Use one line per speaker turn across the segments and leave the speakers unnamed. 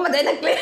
مغمض عينك ليه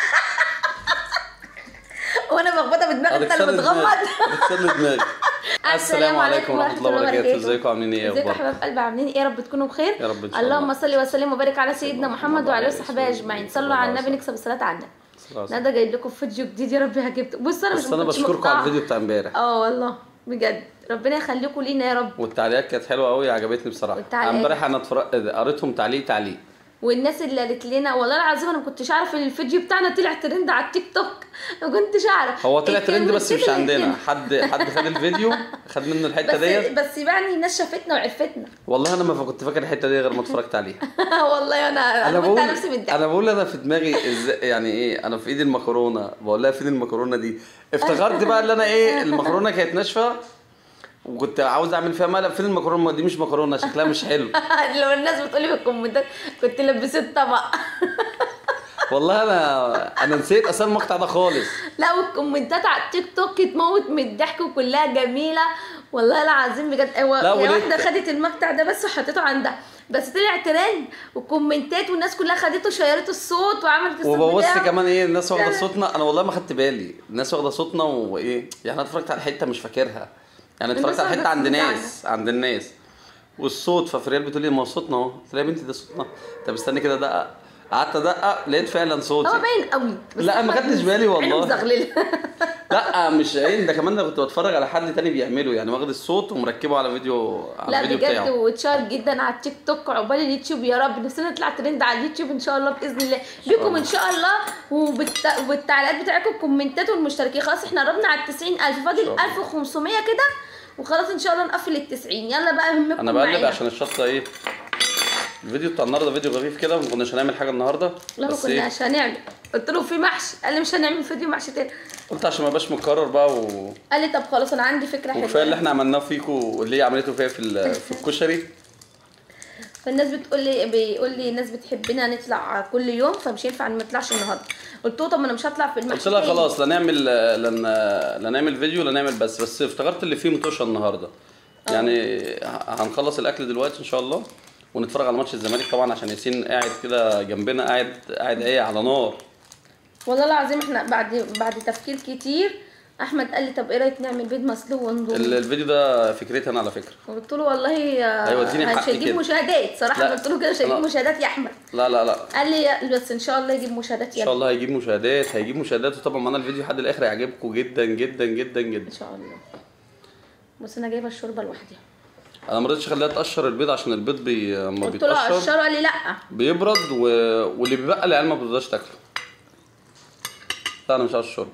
وانا مخبطه بدماغي انت اللي
هتكسر لي
بتغمض
دماغي هتكسر لي دماغي السلام عليكم ورحمه الله وبركاته ازيكم عاملين ايه
ازيكم يا
اخباركم
حبايب قلبي عاملين ايه يا رب تكونوا بخير
يا رب إن شاء
اللهم
الله.
صل وسلم وبارك على سيدنا محمد وعلى اله وصحبه
وسلم.
اجمعين صلوا
الله
على
عليه
النبي
وسلم.
نكسب الصلاه على النبي
صلاة.
ندى جايب لكم فيديو جديد يا رب عجبته بص انا مش
بس انا
كنتش
بشكركم على
مقطعة.
الفيديو بتاع امبارح
اه والله بجد ربنا يخليكم لينا يا رب
والتعليقات كانت حلوه قوي عجبتني بصراحه
والتعليقات.
امبارح انا اتفرج- قريتهم تعليق تعليق
والناس اللي قالت لنا والله العظيم انا ما كنتش اعرف ان الفيديو بتاعنا طلع ترند على التيك توك ما كنتش اعرف
هو طلع ترند بس مش
الكلمتين اللي
عندنا حد حد خد الفيديو خد منه الحته
بس
ديت
بس يعني الناس شافتنا وعرفتنا
والله انا ما كنت فاكر الحته دي غير ما اتفرجت عليها
والله انا انا كنت على نفسي من الضحك
انا بقول انا في دماغي ازاي يعني ايه انا في ايدي المكرونه بقول لها فين المكرونه دي افتكرت بقى ان انا ايه المكرونه كانت ناشفه وكنت عاوز اعمل فيها مقلب فين المكرونه دي مش مكرونه شكلها مش حلو
لو الناس بتقولي في الكومنتات كنت لبست طبق
والله انا انا نسيت اصلا المقطع ده خالص
لا والكومنتات على التيك توك تموت من الضحك وكلها جميله والله العظيم بجد هو
لا،
يا
وليه-
واحده خدت المقطع ده بس وحطيته عندها بس طلع ترند والكومنتات والناس كلها خدته شيرته الصوت وعملت الصوت
وببص
بتاعه.
كمان ايه الناس واخده
لا.
صوتنا انا والله ما خدت بالي الناس واخده صوتنا وايه يعني انا اتفرجت على حته مش فاكرها يعني اتفرجت على
الناس
حته عند
واخدة
ناس عند الناس والصوت ففريال بتقول لي ما هو صوتنا اهو قلت لها يا بنتي ده صوتنا طب استني كده دقق قعدت ادقق لقيت فعلا صوتي
هو باين قوي بس
لا، ما
أحمد
خدتش بالي والله.
عينه مزغلله
لا مش عين ده كمان انا كنت بتفرج على حد تاني بيعمله يعني واخد الصوت ومركبه على فيديو على
لا
الفيديو
بجد
بتاعه
واتشهر جدا على التيك توك عقبال اليوتيوب يا رب نفسنا نطلع ترند على اليوتيوب ان شاء الله باذن الله بيكم ان شاء الله وبالت... والتعليقات بتاعتكم الكومنتات والمشتركين خلاص احنا قربنا على ال 90000
شاء
فاضل
الله.
1500 كده وخلاص ان شاء الله نقفل ال 90 يلا بقى همكم
انا بقلب
معانا.
عشان الشطه ايه الفيديو بتاع النهارده فيديو خفيف كده ما كناش هنعمل حاجه النهارده
لا ما
بس ايه
كناش هنعمل قلت له في محشي قال لي مش هنعمل فيديو محشي تاني
قلت عشان ما يبقاش متكرر بقى و...
قال لي طب خلاص انا عندي فكره
وكفايه
حلوه
اللي احنا عملناه فيكم واللي هي عملته فيا في ال- في الكشري
فالناس بتقول لي بيقول لي الناس بتحبنا نطلع كل يوم فمش ينفع ما نطلعش النهارده قلت له طب ما انا مش هطلع في المحشي
قلت لها
تاني.
خلاص لا نعمل لا ن- لا نعمل فيديو لا نعمل بس بس افتكرت اللي فيه متوشه النهارده يعني ه- هنخلص الاكل دلوقتي ان شاء الله ونتفرج على ماتش الزمالك طبعا عشان ياسين قاعد كده جنبنا قاعد قاعد ايه على نار
والله العظيم احنا بعد بعد تفكير كتير احمد قال لي طب ايه رايك نعمل بيض مسلوق
ال-
وندوق
الفيديو ده فكرتي انا على فكره
قلت له والله
أيوة، اديني
مش
حقي
هيجيب
كده.
مشاهدات صراحه
لا،
قلت له كده مش هيجيب
أنا-
مشاهدات يا احمد
لا لا لا
قال لي يا- بس ان شاء الله يجيب مشاهدات
ان شاء
يلا
الله هيجيب مشاهدات هيجيب مشاهدات وطبعا معانا الفيديو لحد الاخر هيعجبكم جدا جدا جدا جدا
ان شاء الله بص انا جايبه الشوربه لوحدها
انا ما رضيتش اخليها تقشر البيض عشان البيض بي... لما
قلت له
بيتقشر
قشره قال لي لا
بيبرد و... واللي بيبقى العيال ما بتقدرش تاكله لا انا مش عاوز شرب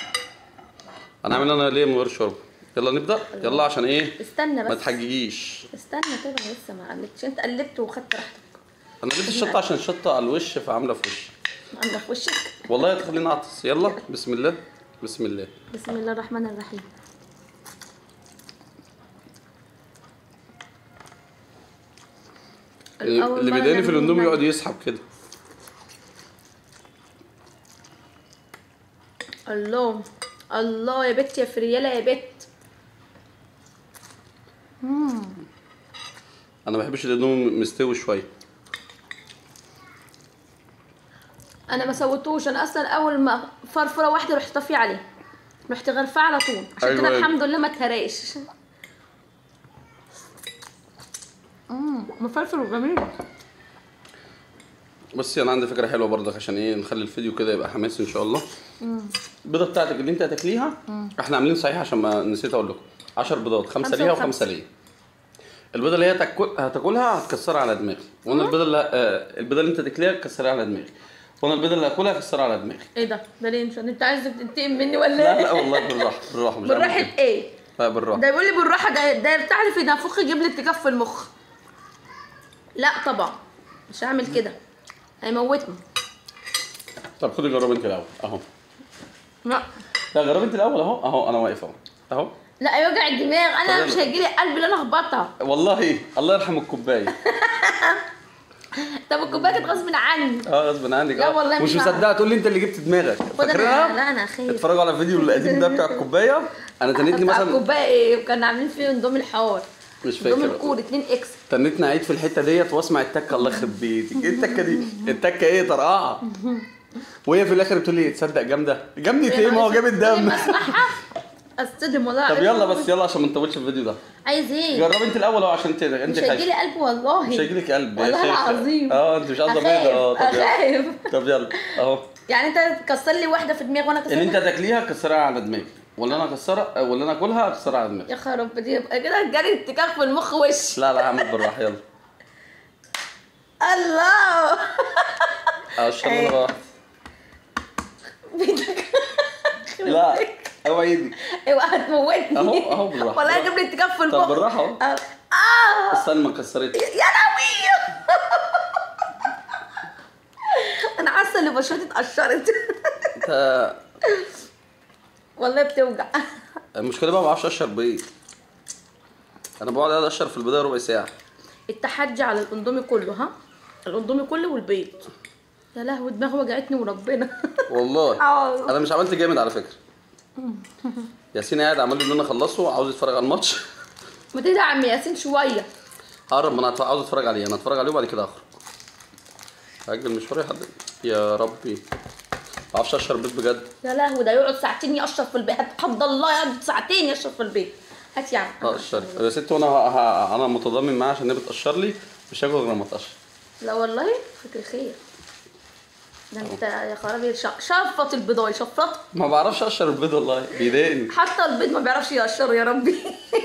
انا عامل انا ليه من غير شرب يلا نبدا يلا عشان ايه
استنى
ما
بس
تحججيش
استنى كده أنا لسه ما قلبتش انت قلبت وخدت راحتك
انا جبت الشطه عشان الشطه على الوش فعامله في وشي
عندك في وشك
والله تخليني اعطس يلا بسم الله بسم الله
بسم الله الرحمن الرحيم الأول
اللي
مرة
بيضايقني في
نعمل
الاندومي
مجد.
يقعد يسحب كده
الله الله يا بت يا فريالة يا بت
انا ما بحبش الاندومي مستوي شويه
انا ما سويتوش انا اصلا اول ما فرفره واحده رحت طافيه عليه رحت غرفاه على طول عشان
أيوة،
كده
أيوة.
الحمد لله ما اتهراش امم مفلفل وجميل
بصي انا عندي فكره حلوه برضك عشان ايه نخلي الفيديو كده يبقى حماسي ان شاء الله البيضه بتاعتك اللي انت هتاكليها احنا عاملين صحيح عشان ما نسيت اقول لكم 10 بيضات خمسه
خمسة
ليها
وخمسة.
وخمسه ليا البيضه اللي هي تاكل هتاكلها هتكسرها على دماغي وانا البيضه اللي آه البيضه اللي انت تاكليها تكسرها على دماغي وانا البيضه اللي هاكلها هكسرها على دماغي
ايه ده ده ليه مش انت عايز تنتقم مني ولا
لا
ايه
لا والله بالراحه بالراحه مش هعمل
بالراحه
كده.
ايه
لا بالراحه
ده بيقول لي بالراحه ده ده بتعرف ان نفخ يجيب لي ارتجاف في المخ لا طبعا مش هعمل كده هيموتني
طب خدي جرب انت الاول اهو
لا
لا جرب انت الاول اهو اهو انا واقف اهو اهو
لا يوجع الدماغ انا
طب
مش
يلا.
هيجي لي قلب اللي انا اخبطها
والله الله يرحم الكوبايه
طب الكوبايه كانت غصب عني
اه غصب عنك
لا
اه
والله
مش
مش
مصدقه تقول لي انت اللي جبت دماغك
خد انا
فاكرها
لا انا خايف
اتفرجوا على الفيديو القديم ده بتاع الكوبايه انا تنيتني
بتاع
مثلا
الكوبايه ايه وكنا عاملين فيه اندومي الحوار
مش
اندومي
فاكر
الكور 2 اكس
تنيتني اعيد في الحته ديت واسمع التكه الله يخرب بيتك ايه التكه دي التكه ايه طرقعه وهي في الاخر بتقول لي تصدق جامده جامده ايه ما هو جاب الدم
لما اسمعها اصطدم والله
طب يلا بس يلا عشان ما نطولش الفيديو ده
عايز ايه
جربي انت الاول اهو عشان انت انت
مش هيجيلي قلب والله
مش هيجيلك قلب يا
والله
شيخة.
العظيم
اه انت مش عايزه
أخاف،
بيضه اه طب يلا
اخاف
طب يلا اهو
يعني انت تكسر لي واحده في دماغي وانا
اللي انت
اكسرها
هتاكليها كسرها على دماغي ولا انا اكسرها ولا انا اكلها اكسرها على دماغي
يا خراب دي يبقى كده جالي اتكاك في المخ وش
لا لا هعمل بالراحه يلا
الله
اشرب انا بقى لا اوعى ايدي
ايوه هتموتني
أهو- أهو بالراحة.
والله هجيب لي اتكاك في المخ
طب بالراحه اهو
اه آه.
استنى ما كسرتش
يا لهوي انا حاسه ان بشرتي اتقشرت
انت
والله بتوجع
المشكله بقى ما بعرفش اشرب بيض انا بقعد قاعد اشرب في البدايه ربع ساعه
التحدي على الاندومي كله ها الاندومي كله والبيض يا لهوي دماغي وجعتني وربنا
والله
اه
انا مش عملت جامد على فكره ياسين قاعد عمال يقول لي انا اخلصه عاوز يتفرج على الماتش
ما تدعم ياسين شويه
هقرب ما انا هت- عاوز اتفرج عليه انا هتفرج عليه وبعد كده اخرج هاجل مشواري حد يا ربي ما بعرفش اشرب بيض بجد
يا لهوي ده يقعد ساعتين يقشر في البيت حد الله يقعد ساعتين يقشر في البيت هات يا عم
اقشر يا ست وانا ه- ه- انا متضامن معاها عشان هي بتقشر لي مش هاكل غير لما تقشر
لا والله فكر خير ده انت يا خرابي ش- شفط البيضايه شفط
ما بعرفش اقشر البيض والله بيضايقني
حتى البيض ما بيعرفش يقشره يا ربي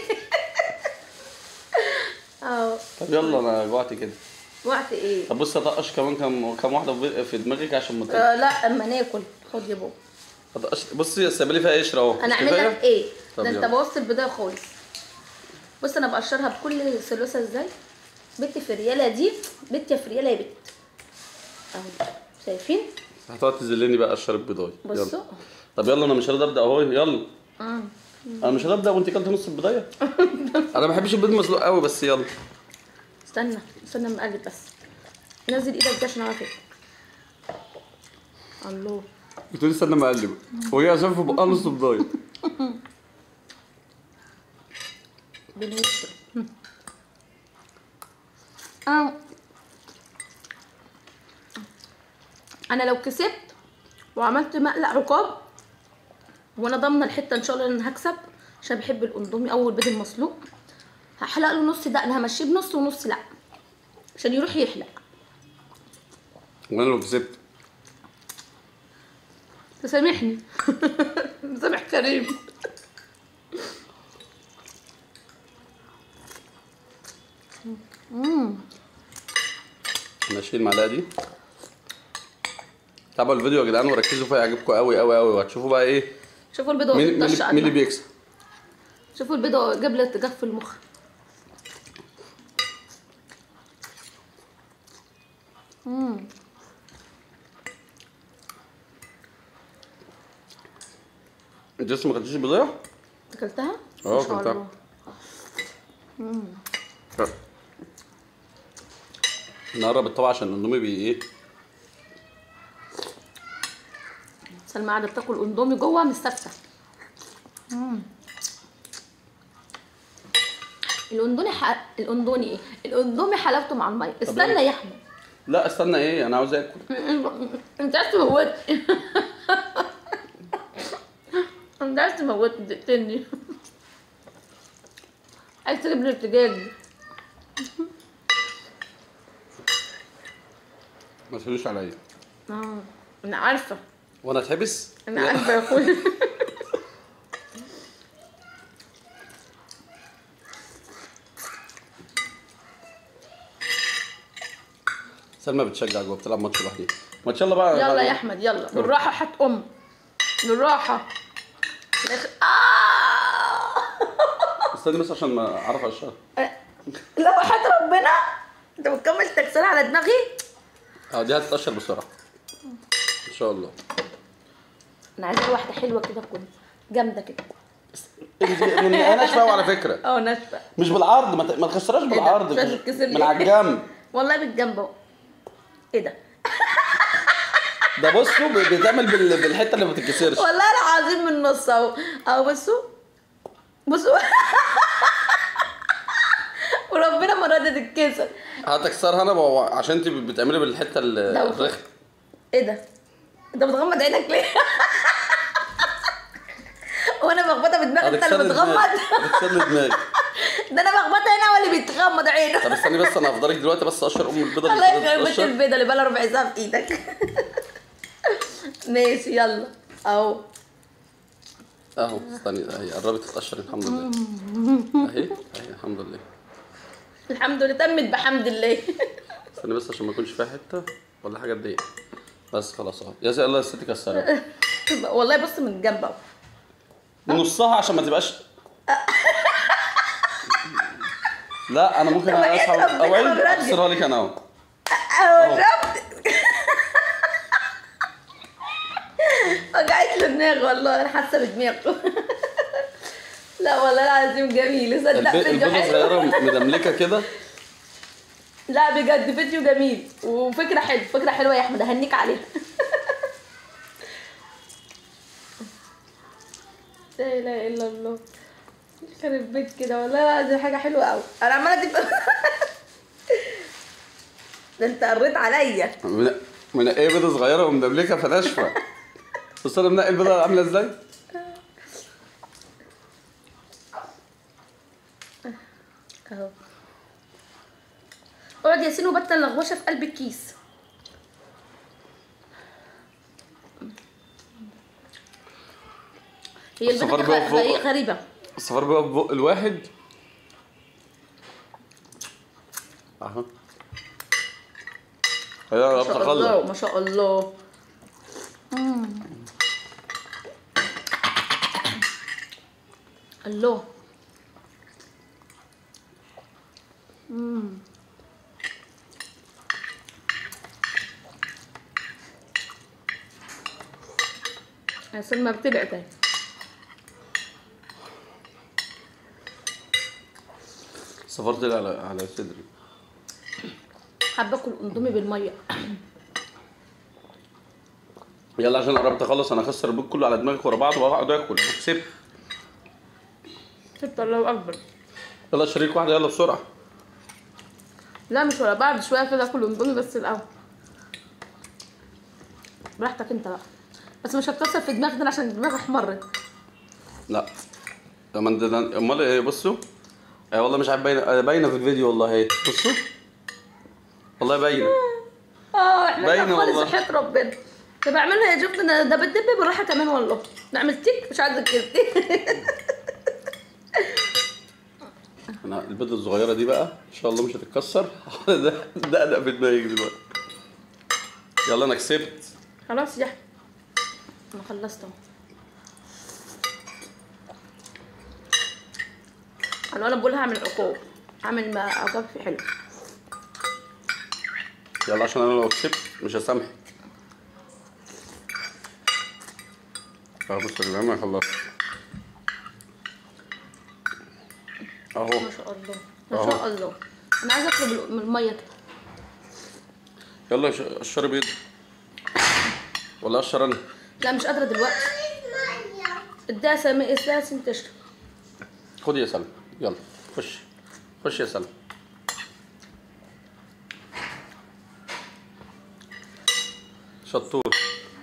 اه
طب يلا انا جوعت كده
وقت ايه
طب بص اطقش كمان كام كام واحده في بيض- في دماغك عشان ما تطقش.
آه لا اما ناكل خد يا بابا
أطقش بصي سايبه لي فيها قشره اهو
انا
مش
اعمل
كفاية؟
لك ايه
طب
ده انت
يلا.
بوظت البدايه خالص بص انا بقشرها بكل سلوسه ازاي بنت فرياله دي بنت يا فرياله يا بنت اهو شايفين
هتقعد تذلني بقى اقشر البيضايه يلا
بصوا
طب يلا انا مش راضي ابدا اهو يلا
اه
انا مش راضي ابدا وانت كلت نص البدايه انا ما بحبش البيض مسلوق قوي بس يلا
استنى استنى اما اقلب بس نزل ايدك دي عشان اعرف ايه الله
بتقولي استنى ما اقلب وهي عشان في بقها نص بضايه
بالوش اه انا لو كسبت وعملت مقلع عقاب وانا ضامنه الحته ان شاء الله ان أنا هكسب عشان بحب الاندومي او البيض المسلوق هحلق له نص ده انا همشيه بنص ونص لا عشان يروح يحلق
وانا لو كسبت
تسامحني سامح كريم
ماشي المعلقه دي تابعوا الفيديو يا جدعان وركزوا فيها يعجبكم قوي قوي قوي وهتشوفوا بقى ايه
شوفوا البيضه
مين مين
طش
اللي- مين اللي
قدنا.
بيكسب
شوفوا البيضه جاب لي ارتجاج في المخ مم.
انت لسه ما خدتيش البضايه
اكلتها؟
اه،
ما شاء
اكلتها.
الله.
نقرب الطبق عشان الاندومي بي ايه
سلمى قاعده بتاكل اندومي جوه مستفسه مم. الاندوني ح... الاندوني ايه؟ الاندومي حلاوته مع الميه استنى
إيه؟
يا احمد
لا استنى ايه انا عاوز اكل
انت عايز تموتني انت عايز تموتني تقتلني عايز تجيب لي ارتجاج
ما تقولوش عليا
اه انا عارفه
وانا اتحبس
انا عارفه يا اخويا
سلمى بتشجع جوه بتلعب ماتش لوحدها ما يلا بقى
يلا يا احمد يلا بالراحه حت ام بالراحه الآخر- آه.
استني بس عشان ما اعرف اشرب
لو حد ربنا انت بتكمل تكسير على دماغي
اه دي هتتقشر بسرعه ان شاء الله
انا عايزه واحده حلوه كده تكون جامده كده
من انا ناشفه على فكره
اه ناشفه
مش بالعرض ما ت- ما تخسرهاش بالعرض
مش هتتكسر
من
ليه؟
على الجنب
والله بالجنب اهو ايه ده
ده بصوا ب- بيتعمل بال- بالحته اللي ما بتتكسرش
والله العظيم من النص اهو اهو بصوا بصوا وربنا ما راضيه تتكسر
هتكسرها انا بقى عشان انت بتعملي بالحته ال-
لو-
الرخم
ايه ده انت بتغمض عينك ليه وانا مخبطه بدماغي انت اللي
هتكسر لي
بتغمض
دماغي هتكسر لي دماغي
ده انا مخبطه هنا هو اللي بيتغمض عينه
طب استني بس انا هفضلك دلوقتي بس اشهر ام البيضه
الله
اللي
يخرب بيت
بتتقشر.
البيضه اللي بقى ربع ساعه في ايدك ماشي يلا اهو
اهو استني هي قربت تتقشر الحمد لله اهي اهي الحمد لله
الحمد لله تمت بحمد الله
استني بس عشان ما يكونش فيها حته ولا حاجه تضايق بس خلاص اهو يا زي الله الست كسرت
والله بص من جنب اهو
نصها عشان ما تبقاش لا انا ممكن
طب إيه
اسحب
ربنا
اوعي
ما بيرجع.
اكسرها لك انا اهو
اهو شفت وجعت له دماغ والله انا حاسه بدماغه لا والله العظيم جميل صدق
الب-
فيديو
البيضه
حلو
صغيره مدملكه كده
لا بجد فيديو جميل وفكره حلوه فكره حلوه يا احمد اهنيك عليها لا اله الا الله يخرب بيت كده والله العظيم حاجه حلوه قوي انا عماله تبقى ده انت قريت عليا
من من ايه بيضه صغيره ومدملكه فناشفه بص انا منقي البيضه عامله ازاي
اهو اقعد يا ياسين وبطل لغوشه في قلب الكيس هي
الصفار
البنت
بقى فوق.
غ- غريبه
الصفار بقى في بق الواحد اهو هي
ما شاء
بتخلص
الله ما شاء الله مم. الله مم. يا سلمى بتدعي تاني
الصفار طلع على على صدري
حابه اكل اندومي بالميه
يلا عشان قربت اخلص انا هكسر البيض كله على دماغك ورا بعض واقعد اكل كسبت
ست الله اكبر
يلا شريك واحده يلا بسرعه
لا مش ورا بعض شويه كده اكل اندومي بس الاول براحتك انت بقى بس مش هتكسر في دماغك ده عشان دماغي احمرت
لا لما انت امال ايه بصوا ايه والله مش عارف باينه باينه في الفيديو والله اهي بصوا والله باينه
اه احنا
باينة
لا خالص
والله.
وحياة ربنا ده بعملها يا شفت ده ده بتدب بالراحه كمان والله نعمل تيك مش عايزه كده
انا البيضه الصغيره دي بقى ان شاء الله مش هتتكسر ده دقدق في دماغك دلوقتي يلا انا كسبت
خلاص يا احمد انا خلصت اهو انا وانا بقول هعمل عقاب هعمل ما عقاب في حلو
يلا عشان انا لو كسبت مش هسامحك اه بص يا جماعه انا خلصت اهو
ما شاء الله ما
أهو.
شاء الله انا عايزه اشرب من الميه كده
يلا ش- اشرب بيض ولا اشرب انا
لا مش قادره دلوقتي اديها سامي اديها سن تشرب
خد يا سلمى يلا خش خش يا سلمى شطور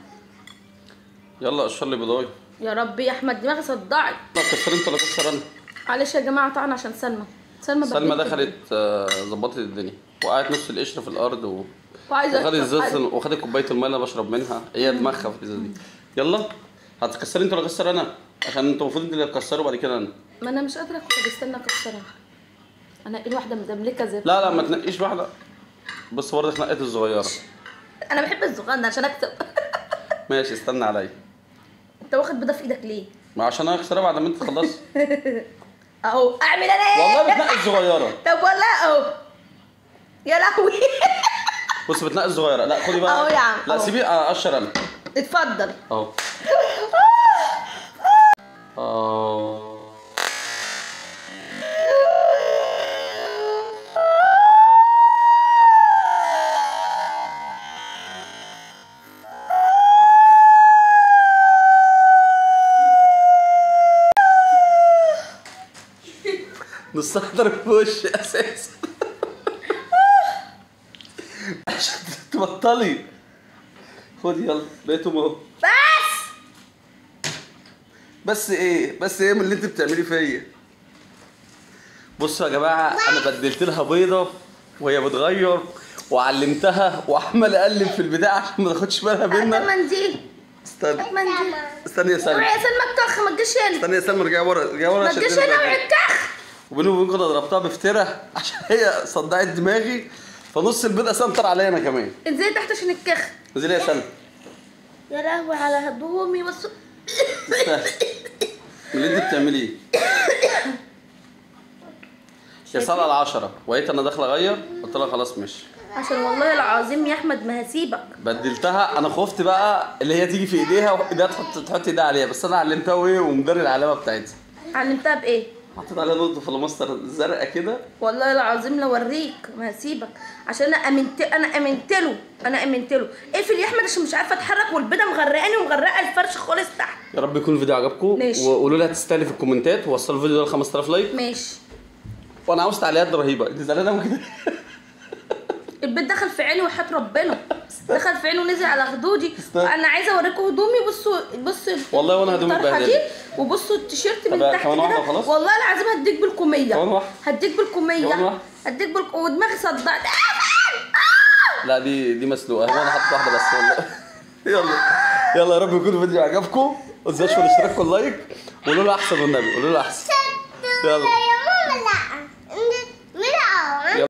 يلا اشر لي بيضاي
يا رب يا احمد دماغي صدعت
لا كسر انت ولا كسر انا
معلش يا جماعه طبعا عشان سلمى سلمى
سلمى
بهدلت
دخلت آه، ظبطت الدنيا وقعت نص القشر في الارض و...
وعايزه
وخدت
أشرب
الزيت
حاجة.
وخدت كوبايه الميه اللي أنا بشرب منها هي دماغها في الازازه دي يلا هتكسري انت ولا اكسر انا عشان انت المفروض انت اللي هتكسره بعد كده انا
ما انا مش قادره كنت بستنى اكسرها انا ايه واحده مدملكه زي
لا لا ما تنقيش واحده بس برضه نقيت الصغيره
انا بحب الصغنن عشان اكسب
ماشي استنى عليا
انت واخد بيضه في ايدك ليه
ما عشان انا اكسرها بعد ما انت تخلصي
اهو اعمل انا ايه
والله بتنقي الصغيره
طب والله اهو يا لهوي
بص بتنقي الصغيره لا خدي بقى
أهو يا عم،
لا
أهو.
سيبيه اقشر انا
اتفضل
اهو اه نص ضرب في وشي اساسا عشان تبطلي خد يلا بقيتهم اهو
بس
بس ايه بس ايه من اللي انت بتعمليه فيا بصوا يا جماعه انا بدلت لها بيضه وهي بتغير وعلمتها وعمال اقلب في البتاع عشان ما تاخدش بالها
هات
منها
منديل
استنى
هات منديل
استنى يا
اوعي
سلمى
يا سلمى الكخ ما تجيش هنا
استنى يا سلمى ارجعي ورا ارجعي ورا
ما
عشان
تجيش
ترجع
هنا
تاني.
اوعي الكخ
وبيني وبينكم انا ضربتها بفتره عشان هي صدعت دماغي فنص البيض اصلا طار عليا انا كمان
انزلي تحت عشان الكخ
نزلي يا سلمى
يا لهوي على هدومي بس
تستاهل من اللي انت بتعمليه يا صلاة العشرة وقيت انا داخل اغير قلت لها خلاص ماشي
عشان والله العظيم يا احمد ما هسيبك
بدلتها انا خفت بقى اللي هي تيجي في ايديها وايديها تحط تحط ايديها عليها بس انا علمتها وايه ومدري العلامه بتاعتها
علمتها بايه
حطيت عليها نقطه فلوماستر زرقاء كده
والله العظيم لو اوريك ما هسيبك عشان انا امنت انا امنت له انا امنت له اقفل يا احمد عشان مش عارفه اتحرك والبيضه مغرقاني ومغرقه الفرش خالص تحت
يا رب يكون الفيديو عجبكم
ماشي.
وقولوا لي هتستاهلي في الكومنتات ووصلوا الفيديو ده ل 5000 لايك
ماشي
وانا عاوز تعليقات رهيبه انت زعلانه من كده
البيت دخل في عيني وحياة ربنا دخل في عيني ونزل على خدودي
استنى.
انا عايزه اوريكم هدومي بصوا بصوا
والله وأنا هدومي
الطرحة
اتبهدلت.
دي وبصوا التيشيرت من
طب
تحت
كمان واحدة
كده
وخلاص؟
والله العظيم هديك بالكميه
كمان واحدة؟
هديك بالكميه
كمان واحدة؟
هديك بالك ودماغي صدعت
لا دي دي مسلوقه هو انا حاطط واحده بس والله يلا يلا يا رب يكون الفيديو عجبكم ما تنساش في الاشتراك واللايك وقولوا له احسن والنبي قولوا له احسن يلا